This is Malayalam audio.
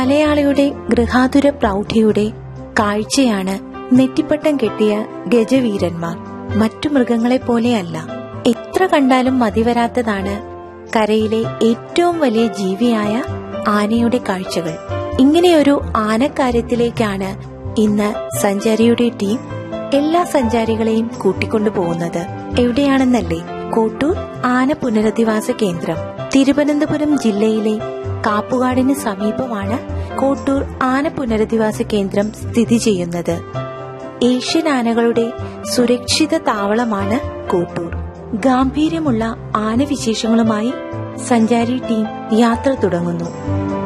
മലയാളിയുടെ ഗൃഹാതുര പ്രൗഢിയുടെ കാഴ്ചയാണ് നെറ്റിപ്പട്ടം കെട്ടിയ ഗജവീരന്മാർ മറ്റു മൃഗങ്ങളെ പോലെയല്ല എത്ര കണ്ടാലും മതിവരാത്തതാണ് കരയിലെ ഏറ്റവും വലിയ ജീവിയായ ആനയുടെ കാഴ്ചകൾ ഇങ്ങനെയൊരു ആനക്കാര്യത്തിലേക്കാണ് ഇന്ന് സഞ്ചാരിയുടെ ടീം എല്ലാ സഞ്ചാരികളെയും കൂട്ടിക്കൊണ്ടുപോകുന്നത് എവിടെയാണെന്നല്ലേ കോട്ടൂർ ആന പുനരധിവാസ കേന്ദ്രം തിരുവനന്തപുരം ജില്ലയിലെ കാപ്പുകാടിന് സമീപമാണ് കോട്ടൂർ ആന പുനരധിവാസ കേന്ദ്രം സ്ഥിതി ചെയ്യുന്നത് ഏഷ്യൻ ആനകളുടെ സുരക്ഷിത താവളമാണ് കോട്ടൂർ ഗാംഭീര്യമുള്ള ആനവിശേഷങ്ങളുമായി സഞ്ചാരി ടീം യാത്ര തുടങ്ങുന്നു